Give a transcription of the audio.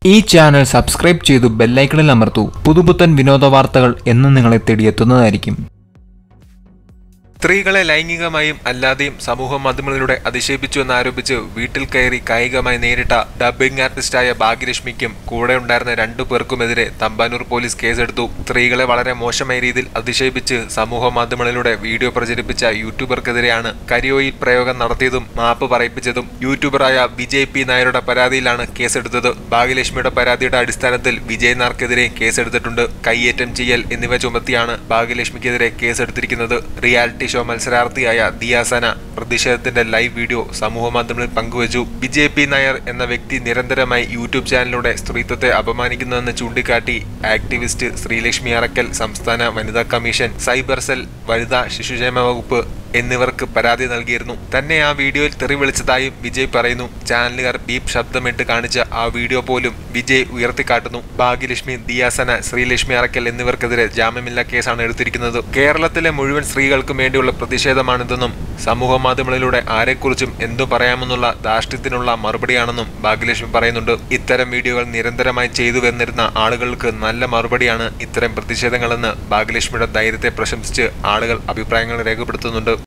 ഈ channel subscribe ചെയ്തു ബെല്ലൈക്കണിൽ അമർത്തൂ പുതുപുത്തൻ വിനോദ വാർത്തകൾ എന്നും നിങ്ങളെ തേടിയെത്തുന്നതായിരിക്കും സ്ത്രീകളെ ലൈംഗികമായും അല്ലാതെയും സമൂഹ മാധ്യമങ്ങളിലൂടെ അധിക്ഷേപിച്ചു എന്നാരോപിച്ച് വീട്ടിൽ കയറി കായികമായി നേരിട്ട ഡബ്ബിംഗ് ആർട്ടിസ്റ്റായ ഭാഗ്യലക്ഷ്മിക്കും കൂടെ ഉണ്ടായിരുന്ന രണ്ടു പേർക്കുമെതിരെ തമ്പാനൂർ പോലീസ് കേസെടുത്തു സ്ത്രീകളെ വളരെ മോശമായ രീതിയിൽ അധിക്ഷേപിച്ച് സമൂഹ മാധ്യമങ്ങളിലൂടെ വീഡിയോ പ്രചരിപ്പിച്ച യൂട്യൂബർക്കെതിരെയാണ് കരിയോയിൽ പ്രയോഗം നടത്തിയതും മാപ്പ് പറയിപ്പിച്ചതും യൂട്യൂബറായ വിജയ് പി നായരുടെ പരാതിയിലാണ് കേസെടുത്തത് ഭാഗ്യലക്ഷ്മിയുടെ പരാതിയുടെ അടിസ്ഥാനത്തിൽ വിജയ് നാർക്കെതിരെ കേസെടുത്തിട്ടുണ്ട് കയ്യേറ്റം ചെയ്യൽ എന്നിവ ചുമത്തിയാണ് ഭാഗ്യലക്ഷ്മിക്കെതിരെ കേസെടുത്തിരിക്കുന്നത് റിയാലിറ്റി ഷോ മത്സരാർത്ഥിയായ ദിയാസന പ്രതിഷേധത്തിന്റെ ലൈവ് വീഡിയോ സമൂഹ മാധ്യമങ്ങളിൽ പങ്കുവച്ചു വിജയ് പി നായർ എന്ന വ്യക്തി നിരന്തരമായി യൂട്യൂബ് ചാനലിലൂടെ സ്ത്രീത്വത്തെ അപമാനിക്കുന്നുവെന്ന് ചൂണ്ടിക്കാട്ടി ആക്ടിവിസ്റ്റ് ശ്രീലക്ഷ്മി അറക്കൽ സംസ്ഥാന വനിതാ കമ്മീഷൻ സൈബർ സെൽ വനിതാ ശിശുക്ഷേമ വകുപ്പ് എന്നിവർക്ക് പരാതി നൽകിയിരുന്നു തന്നെ ആ വീഡിയോയിൽ തെറി വിളിച്ചതായും വിജയ് പറയുന്നു ചാനലുകാർ ബീപ് ശബ്ദമിട്ട് കാണിച്ച ആ വീഡിയോ പോലും വിജയ് ഉയർത്തിക്കാട്ടുന്നു ഭാഗ്യലക്ഷ്മി ദിയാസന ശ്രീലക്ഷ്മി അറക്കൽ എന്നിവർക്കെതിരെ ജാമ്യമില്ലാ കേസാണ് എടുത്തിരിക്കുന്നത് കേരളത്തിലെ മുഴുവൻ സ്ത്രീകൾക്കും വേണ്ടിയുള്ള പ്രതിഷേധമാണിതെന്നും സമൂഹ മാധ്യമങ്ങളിലൂടെ ആരെക്കുറിച്ചും എന്തു പറയാമെന്നുള്ള ധാർഷ്ട്യത്തിനുള്ള മറുപടിയാണെന്നും ഭാഗ്യലക്ഷ്മി പറയുന്നുണ്ട് ഇത്തരം വീഡിയോകൾ നിരന്തരമായി ചെയ്തു വന്നിരുന്ന ആളുകൾക്ക് നല്ല മറുപടിയാണ് ഇത്തരം പ്രതിഷേധങ്ങളെന്ന് ഭാഗ്യലക്ഷ്മിയുടെ ധൈര്യത്തെ പ്രശംസിച്ച് ആളുകൾ അഭിപ്രായങ്ങൾ രേഖപ്പെടുത്തുന്നുണ്ട്